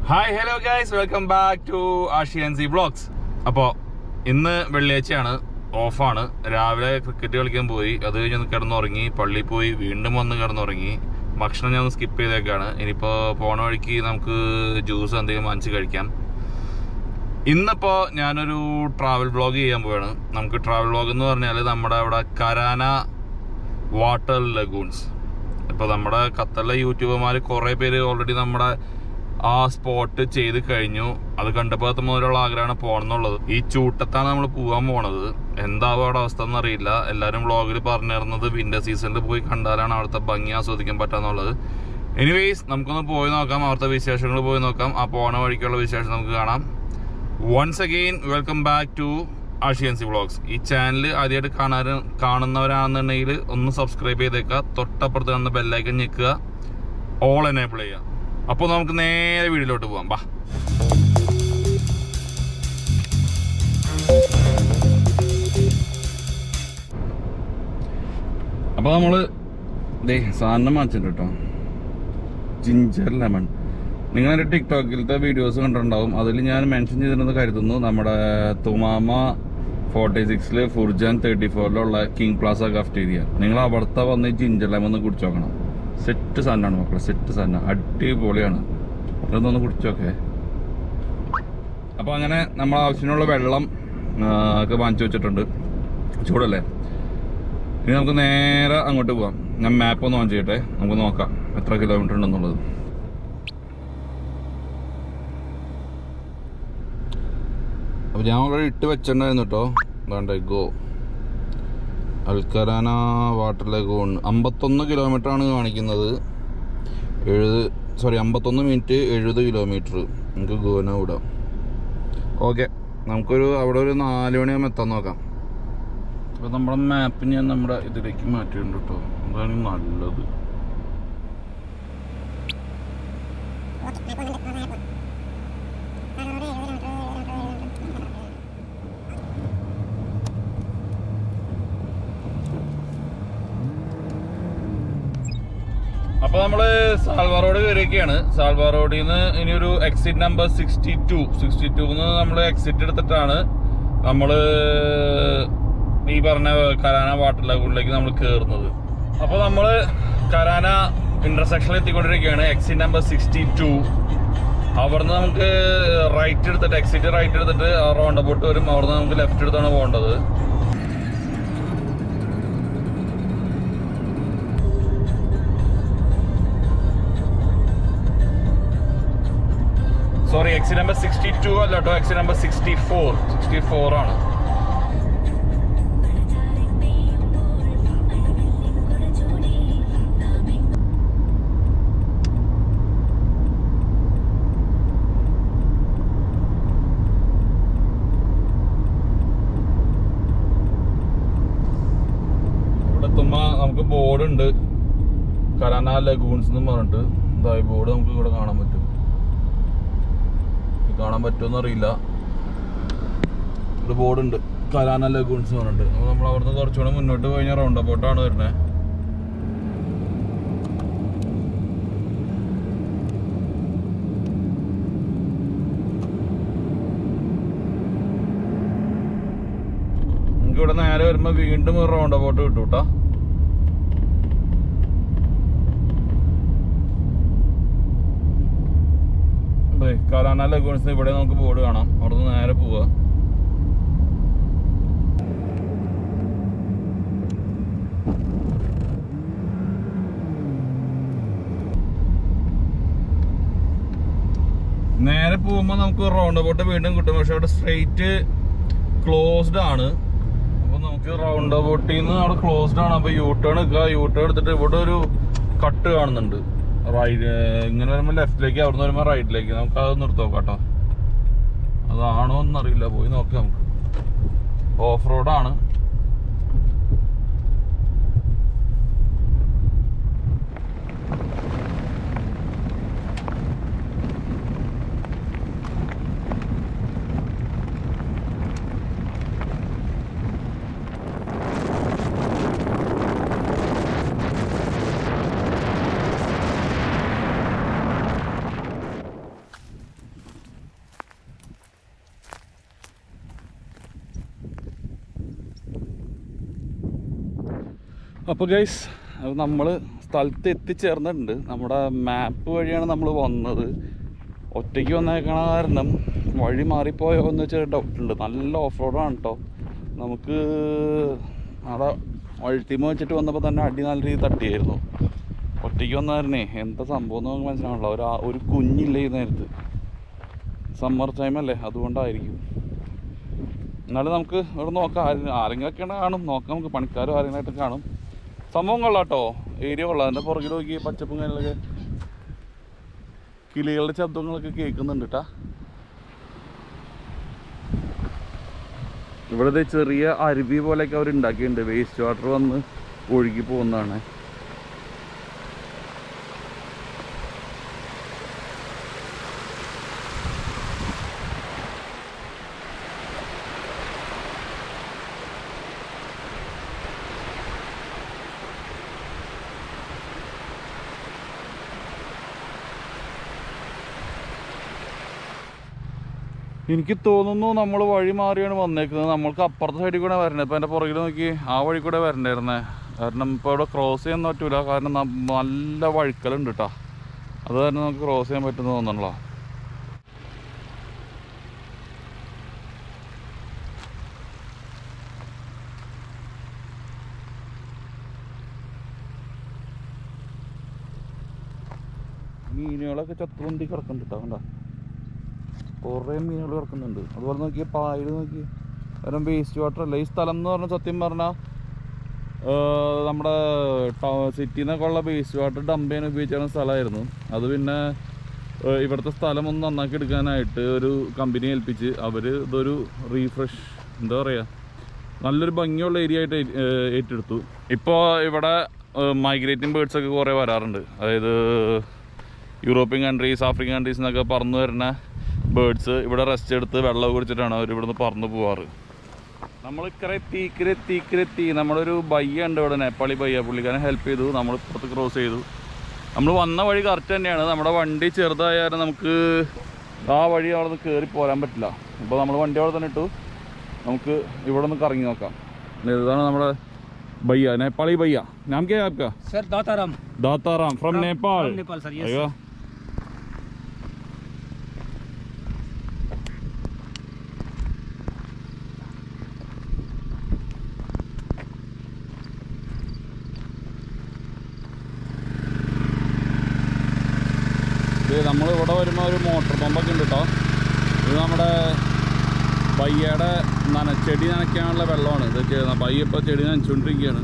Hi hello guys welcome back to ആഷിയൻസി blogs അപ്പോൾ ഇന്ന് വെള്ളിയാഴ്ചയാണ് ഓഫാണ് രാവിലെ ക്രിക്കറ്റ് കളിക്കാൻ പോയി അത് കഴിഞ്ഞ് ഒന്ന് കിടന്നുറങ്ങി പള്ളിയിൽ പോയി വീണ്ടും വന്ന് കിടന്നുറങ്ങി ഭക്ഷണം ഞാൻ ഒന്ന് സ്കിപ്പ് ചെയ്തേക്കാണ് ഇനിയിപ്പോൾ പോണ വഴിക്ക് നമുക്ക് ജ്യൂസ് എന്തെങ്കിലും വാങ്ങിച്ച് കഴിക്കാം ഇന്നിപ്പോൾ ഞാനൊരു ട്രാവൽ വ്ളോഗ് ചെയ്യാൻ പോവാണ് നമുക്ക് ട്രാവൽ വ്ളോഗ് എന്ന് പറഞ്ഞാൽ നമ്മുടെ അവിടെ കരാന വാട്ടർ ലഗൂൺസ് ഇപ്പോൾ നമ്മുടെ ഖത്തറിലെ യൂട്യൂബർമാർ കുറേ പേര് ഓൾറെഡി നമ്മുടെ ആ സ്പോട്ട് ചെയ്ത് കഴിഞ്ഞു അത് കണ്ടപ്പോൾ മുതലുള്ള ആഗ്രഹമാണ് പോകണമെന്നുള്ളത് ഈ ചൂട്ടത്താണ് നമ്മൾ പോകാൻ പോണത് എന്താവും അവിടെ അവസ്ഥ എന്നറിയില്ല എല്ലാവരും വ്ളോഗിൽ പറഞ്ഞിരുന്നത് വിന്റർ സീസണിൽ പോയി കണ്ടാലാണ് അവിടുത്തെ ഭംഗി ആസ്വദിക്കാൻ പറ്റാന്നുള്ളത് എനിവേസ് നമുക്കൊന്ന് പോയി നോക്കാം അവിടുത്തെ വിശേഷങ്ങൾ പോയി നോക്കാം ആ പോണ വഴിക്കുള്ള വിശേഷം നമുക്ക് കാണാം once again welcome back to ആഷിയൻസി വ്ളോഗ്സ് ഈ ചാനൽ ആദ്യമായിട്ട് കാണാൻ കാണുന്നവരാണെന്നുണ്ടെങ്കിൽ ഒന്ന് സബ്സ്ക്രൈബ് ചെയ്തേക്കുക തൊട്ടപ്പുറത്ത് കാണുന്ന ബെല്ലൈക്കൻ ഞെക്കുക ഓൾ എനേബിൾ ചെയ്യുക അപ്പോൾ നമുക്ക് നേരെ വീട്ടിലോട്ട് പോകാം ബാ അപ്പോൾ നമ്മൾ ദേ സാധനം വാങ്ങിച്ചിട്ടുണ്ട് കേട്ടോ ജിഞ്ചർ ലെമൺ നിങ്ങൾ എൻ്റെ ടിക്ടോക്കിലത്തെ വീഡിയോസ് കണ്ടിട്ടുണ്ടാവും അതിൽ ഞാൻ മെൻഷൻ ചെയ്തിരുന്നത് കരുതുന്നു നമ്മുടെ തുമാമ ഫോർട്ടി സിക്സിൽ ഫുർജാൻ തേർട്ടി ഫോറിലുള്ള കിങ് പ്ലാസ കഫ്റ്റീരിയ നിങ്ങൾ അവിടുത്തെ വന്ന് ഈ ജിഞ്ചർ ലെമൺ ഒന്ന് കുടിച്ചു നോക്കണം സെറ്റ് സാധനമാണ് മക്കളെ സെറ്റ് സാധനം അടിപൊളിയാണ് അതൊന്ന് കുടിച്ചു നോക്കേ അപ്പോൾ അങ്ങനെ നമ്മൾ ആവശ്യത്തിനുള്ള വെള്ളം ആ, ഒക്കെ വാങ്ങിച്ചു വെച്ചിട്ടുണ്ട് ചൂടല്ലേ ഇനി നമുക്ക് നേരെ അങ്ങോട്ട് പോവാം ഞാൻ മാപ്പ് ഒന്ന് ഓൺ ചെയ്യട്ടെ നമുക്ക് നോക്കാം എത്ര കിലോമീറ്റർ ഉണ്ടെന്നുള്ളത് അപ്പോൾ ഞാൻ ഓൾറെഡി ഇട്ട് വെച്ചിട്ടുണ്ടായിരുന്നു കേട്ടോ വേണ്ട ഗോ അൽക്കരാന വാട്ടർ ലഗൂൺ അമ്പത്തൊന്ന് കിലോമീറ്റർ ആണ് കാണിക്കുന്നത് എഴുപത് സോറി അമ്പത്തൊന്ന് മിനിറ്റ് എഴുപത് കിലോമീറ്റർ നമുക്ക് ഗോന വിടാം ഓക്കെ നമുക്കൊരു അവിടെ ഒരു നാല് മണിയാകുമ്പോൾ എത്താൻ നോക്കാം അപ്പോൾ നമ്മുടെ മാപ്പ് ഞാൻ നമ്മുടെ ഇതിലേക്ക് മാറ്റിയിട്ടുണ്ട് കേട്ടോ അതാണ് നല്ലത് അപ്പൊ നമ്മള് സാൽവാ റോഡ് കയറിയൊക്കെയാണ് സാൽവാ റോഡിൽ നിന്ന് ഇനി ഒരു exit number sixty two sixty ടൂന്ന് നമ്മൾ എക്സിറ്റ് എടുത്തിട്ടാണ് നമ്മള് ഈ പറഞ്ഞ കരാന വാട്ടർ ലഗൂണിലേക്ക് നമ്മൾ കയറുന്നത് അപ്പൊ നമ്മള് കരാന ഇന്റർസെക്ഷനിൽ എത്തിക്കൊണ്ടിരിക്കുകയാണ് എക്സിറ്റ് നമ്പർ സിക്സ്റ്റി ടു അവിടുന്ന് നമുക്ക് റൈറ്റ് എടുത്തിട്ട് എക്സിറ്റ് റൈറ്റ് എടുത്തിട്ട് റോണ്ട ബോട്ട് വരും അവിടുന്ന് നമുക്ക് ലെഫ്റ്റ് എടുത്താണ് പോകേണ്ടത് sorry exit number sixty two അല്ല കേട്ടോ exit number sixty four sixty four ആണ് ഇവിടെ എത്തുമ്പോ നമുക്ക് ബോർഡ് ഉണ്ട് കരാന ലഗൂൺസ് എന്ന് പറഞ്ഞിട്ട് ഇതാ ഈ ബോർഡ് നമുക്ക് ഇവിടെ കാണാൻ പറ്റും ഇത് കാണാൻ പറ്റുമെന്ന് അറിയില്ല ഒരു ബോർഡ് ഉണ്ട് കലാന ലഗൂൺസ് പറഞ്ഞിട്ട് അപ്പോൾ നമ്മൾ അവിടുന്ന് കുറച്ചുകൂടെ മുന്നോട്ട് കഴിഞ്ഞാൽ റൗണ്ട് അബൌട്ടാണ് വരുന്നത് നമുക്ക് ഇവിടെ നേരെ വരുമ്പോൾ വീണ്ടും ഒരു റൗണ്ട് അബൌട്ട് കിട്ടും കേട്ടോ കലാന ലഗൂൺസ് ഇവിടെ നമുക്ക് ബോർഡ് കാണാം അവിടുന്ന് നേരെ പോവുക നേരെ പോകുമ്പോൾ നമുക്ക് റൗണ്ട് അബൌട്ട് വീണ്ടും കിട്ടും പക്ഷെ അവിടെ സ്ട്രെയിറ്റ് ക്ലോസ്ഡ് ആണ് അപ്പൊ നമുക്ക് റൗണ്ട് അബൌട്ടിൽ നിന്ന് അവിടെ ക്ലോസ്ഡ് ആണ് അപ്പൊ യൂ ടേൺ എടുക്കുക യൂ ടേൺ എടുത്തിട്ട് ഇവിടെ ഒരു കട്ട് കാണുന്നുണ്ട് റൈറ്റ് ഇങ്ങനെ വരുമ്പോൾ ലെഫ്റ്റിലേക്ക് അവിടുന്ന് വരുമ്പോൾ റൈറ്റിലേക്ക് നമുക്ക് അത് നിർത്തി നോക്കാം കേട്ടോ അതാണോ എന്നറിയില്ല പോയി നോക്കാം നമുക്ക് ഓഫ് റോഡാണ് അപ്പോൾ ഗൈസ് അത് നമ്മൾ സ്ഥലത്ത് എത്തിച്ചേർന്നിട്ടുണ്ട് നമ്മുടെ മാപ്പ് വഴിയാണ് നമ്മൾ വന്നത് ഒറ്റയ്ക്ക് വന്നേക്കണ കാരണം വഴി മാറിപ്പോയോ എന്ന് വെച്ചാൽ ഡൗട്ടുണ്ട് നല്ല ഓഫ് റോഡാണ് കേട്ടോ നമുക്ക് അവിടെ വഴുത്തിമ വെച്ചിട്ട് വന്നപ്പോൾ തന്നെ അടി നല്ല രീതിയിൽ തട്ടിയായിരുന്നു ഒറ്റയ്ക്ക് വന്നായിരുന്നേ എന്താ സംഭവം എന്ന് നമുക്ക് മനസ്സിലാവണല്ലോ ഒരു ആ- ഒരു കുഞ്ഞില്ല ഈ നേരത്ത് സമ്മർ ടൈം അല്ലേ അതുകൊണ്ടായിരിക്കും എന്നാലും നമുക്ക് ഇവിടെ നോക്കാം ആരെ- ആരെങ്കിലൊക്കെ കാണും നോക്കാം നമുക്ക് പണിക്കാരും ആരെങ്കിലായിട്ട് കാണും സംഭവം കൊള്ളാം കേട്ടോ ഏരിയ കൊള്ളാം അതിൻ്റെ പുറകിൽ നോക്കി പച്ചപ്പും കാര്യങ്ങളൊക്കെ കിളികളുടെ ശബ്ദങ്ങളൊക്കെ കേൾക്കുന്നുണ്ട് കേട്ടാ ഇവിടുത്തെ ചെറിയ അരുവി പോലെയൊക്കെ അവർ ഉണ്ടാക്കിയിട്ടുണ്ട് വേസ്റ്റ് വാട്ടർ വന്ന് ഒഴുകി പോകുന്നതാണ് എനിക്ക് തോന്നുന്നു നമ്മൾ വഴി മാറിയാണ് വന്നേക്കുന്നത് നമ്മൾക്ക് അപ്പുറത്തെ സൈഡിൽ കൂടെ വരണേ ഇപ്പം എൻ്റെ പുറകിൽ നോക്കി ആ വഴി കൂടെ വരണ്ടായിരുന്നേ കാരണം ഇപ്പോൾ ഇവിടെ ക്രോസ് ചെയ്യാൻ പറ്റൂല കാരണം ന- നല്ല വഴുക്കലുണ്ട് കേട്ടോ അത് കാരണം നമുക്ക് ക്രോസ് ചെയ്യാൻ പറ്റുമെന്ന് തോന്നണല്ലോ മീനുകളൊക്കെ ചത്തുകൊണ്ടി കിടക്കുന്നുണ്ട് കേട്ടോ കണ്ടോ കുറേ മീനുകൾ കിടക്കുന്നുണ്ട് അതുപോലെ നോക്കിയ പായൽ നോക്കി കാരണം വേസ്റ്റ് വാട്ടർ അല്ല ഈ സ്ഥലം എന്ന് പറഞ്ഞാൽ സത്യം പറഞ്ഞാൽ നമ്മുടെ സിറ്റിയിൽ നിന്നൊക്കെ ഉള്ള വേസ്റ്റ് വാട്ടർ ഡംപ് ചെയ്യാൻ ഉപയോഗിച്ചിരുന്ന സ്ഥലമായിരുന്നു അത് പിന്നെ ഏർ ഇവിടുത്തെ സ്ഥലം ഒന്ന് നന്നാക്കി എടുക്കാനായിട്ട് ഒരു കമ്പനി ഏൽപ്പിച്ച് അവർ ഇതൊരു റീഫ്രഷ് എന്താ പറയുക നല്ലൊരു ഭംഗിയുള്ള ഏരിയ ആയിട്ട് ഏ- ഏർ ഏറ്റെടുത്തു ഇപ്പോൾ ഇവിടെ മൈഗ്രേറ്റിംഗ് ബേർഡ്സ് ഒക്കെ കുറേ വരാറുണ്ട് അതായത് യൂറോപ്യൻ കൺട്രീസ് ആഫ്രിക്കൻ കൺട്രീസ് എന്നൊക്കെ പറന്നു വരുന്ന ബേർഡ്സ് ഇവിടെ റെസ്റ്റ് എടുത്ത് വെള്ളം കുടിച്ചിട്ടാണ് അവർ ഇവിടുന്ന് പറന്നു പോവാറ് നമ്മൾ ഇക്കരെ തീക്കരെ തീക്കരെ തീ നമ്മളൊരു ബയ്യ ഉണ്ട് ഇവിടെ നേപ്പാളി ബയ്യ പുള്ളിക്കാരൻ ഹെൽപ്പ് ചെയ്തു നമ്മൾ ഇപ്പുറത്ത് ക്രോസ് ചെയ്തു നമ്മൾ വന്ന വഴി കറക്റ്റ് തന്നെയാണ് നമ്മുടെ വണ്ടി ചെറുതായാലും നമുക്ക് ആ വഴി അവിടെ നിന്ന് കയറി പോരാൻ പറ്റില്ല അപ്പോൾ നമ്മൾ വണ്ടി അവിടെ തന്നെ ഇട്ടു നമുക്ക് ഇവിടെ ഒന്ന് കറങ്ങി നോക്കാം ഇതാണ് നമ്മുടെ ഭയ്യ നേപ്പാളി ഭയ്യ നാം क्या है आपका sir Dataram Dataram from From- Nepal from Nepal, sir, yes, अय्यो। നമ്മൾ ഇവിടെ വരുമ്പോൾ ഒരു മോട്ടോർ പമ്പൊക്കെ ഉണ്ട് കേട്ടോ ഇത് നമ്മുടെ പയ്യയുടെ നന ചെടി നനയ്ക്കാനുള്ള വെള്ളമാണ് ഇത് ചെയ്യുന്നത് പയ്യ ഇപ്പോൾ ചെടി നനച്ചുകൊണ്ടിരിക്കുകയാണ്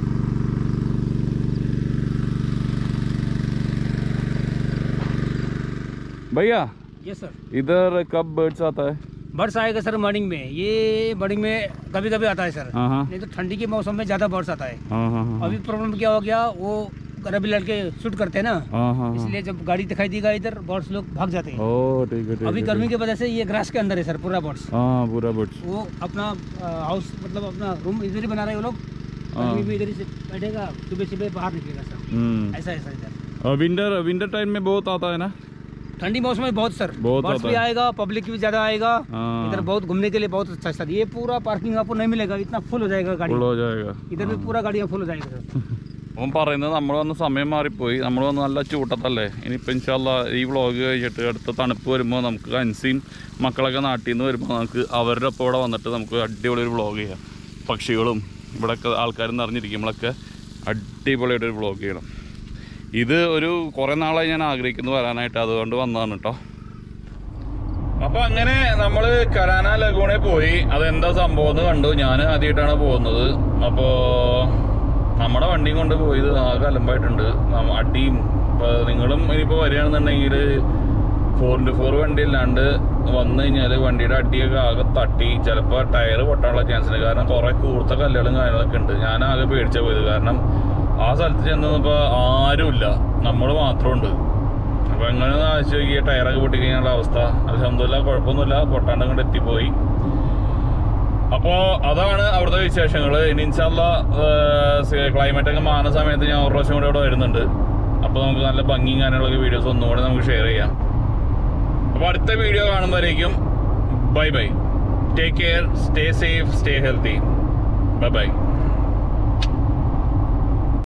भैया ये सर इधर कब बर्ड्स आता है बर्ड्स आएगा सर मॉर्निंग में ये मॉर्निंग में कभी कभी आता है सर हाँ हाँ नहीं तो ठंडी के मौसम में ज़्यादा बर्ड्स आता है हाँ हाँ हाँ अभी प्रॉब्लम क्या हो गया वो रबी लड़के शूट करते हैं ना हाँ हाँ हाँ इसलिए जब गाड़ी दिखाई देगा इधर बर्ड्स लोग भाग जाते हैं ओ ठीक है ठीक अभी है, गर्मी ठीक की वजह से ये ग्रास के अंदर है सर पूरा बर्ड्स है। हाँ पूरा बर्ड्स वो अपना हाउस मतलब अपना रूम इधर ही बना रहे हैं वो लोग हाँ। गर्मी में इधर ही से बैठेगा सुबह सुबह बाहर निकलेगा सर हम्म ऐसा है सर इधर विंटर विंटर टाइम में बहुत आता है ना ठंडी मौसम में बहुत सर बहुत बर्ड्स आता भी है। आएगा पब्लिक भी ज्यादा आएगा हाँ इधर बहुत घूमने के लिए बहुत अच्छा है सर ये पूरा पार्किंग आपको नहीं मिलेगा इतना फुल हो जाएगा गाड़ी ഫുൾ हो जाएगा इधर भी पूरा गाड़ियाँ फुल हो जाएगा सर അവൻ പറയുന്നത് നമ്മൾ വന്ന് സമയം മാറിപ്പോയി നമ്മൾ വന്ന് നല്ല ചൂട്ടത്തല്ലേ ഇനിയിപ്പോൾ ഇൻഷാല്ല ഈ വ്ളോഗ് കഴിച്ചിട്ട് അടുത്ത തണുപ്പ് വരുമ്പോൾ നമുക്ക് അൻസിയും മക്കളൊക്കെ നാട്ടിൽ നിന്ന് വരുമ്പോൾ നമുക്ക് അവരുടെ ഒപ്പം ഇവിടെ വന്നിട്ട് നമുക്ക് അടിപൊളി ഒരു വ്ളോഗ് ചെയ്യാം പക്ഷികളും ഇവിടെയൊക്കെ ആൾക്കാർ നിറഞ്ഞിരിക്കുമ്പോഴൊക്കെ അടിപൊളിയായിട്ട് ഒരു വ്ളോഗ് ചെയ്യണം ഇത് ഒരു കുറേ നാളായി ഞാൻ ആഗ്രഹിക്കുന്നു വരാനായിട്ട് അതുകൊണ്ട് വന്നതാണ് കേട്ടോ അപ്പൊ അങ്ങനെ നമ്മള് കരാന ലഗൂണെ പോയി അതെന്താ സംഭവം എന്ന് കണ്ടു ഞാൻ ആദ്യമായിട്ടാണ് പോകുന്നത് അപ്പോ നമ്മുടെ വണ്ടിയും കൊണ്ട് പോയത് ആകെ അലമ്പായിട്ടുണ്ട് നമ്മ- അടിയും ഇപ്പൊ നിങ്ങളും ഇനിയിപ്പോ വരികയാണെന്നുണ്ടെങ്കിൽ ഫോർ ഇൻറ്റു ഫോർ വണ്ടി അല്ലാണ്ട് വന്നു കഴിഞ്ഞാൽ വണ്ടിയുടെ അടിയൊക്കെ ആകെ തട്ടി ചിലപ്പോൾ ടയർ പൊട്ടാനുള്ള ചാൻസ് ഉണ്ട് കാരണം കുറെ കൂർത്ത കല്ലുകളും കാര്യങ്ങളൊക്കെ ഉണ്ട് ഞാൻ ആകെ പേടിച്ച പോയത് കാരണം ആ സ്ഥലത്ത് ചെന്നപ്പോൾ ആരുമില്ല നമ്മൾ മാത്രമുണ്ട് അപ്പൊ എങ്ങനെ ആവശ്യം നോക്കിയ ടയറൊക്കെ പൊട്ടിക്കഴിഞ്ഞുള്ള അവസ്ഥ അലഹമില്ല കുഴപ്പമൊന്നുമില്ല പൊട്ടാണ്ട് അങ്ങോട്ട് എത്തിപ്പോയി അപ്പോ അതാണ് അവിടുത്തെ വിശേഷങ്ങൾ ഇനി ഇൻഷാല്ല ക്ലൈമറ്റ് ഒക്കെ മാറുന്ന സമയത്ത് ഞാൻ ഒരു പ്രാവശ്യം കൂടെ ഇവിടെ വരുന്നുണ്ട് അപ്പൊ നമുക്ക് നല്ല ഭംഗിയും കാര്യങ്ങളൊക്കെ വീഡിയോസ് ഒന്നുകൂടെ നമുക്ക് ഷെയർ ചെയ്യാം അപ്പൊ അടുത്ത വീഡിയോ കാണുമ്പോഴേക്കും bye bye take care stay safe stay healthy bye by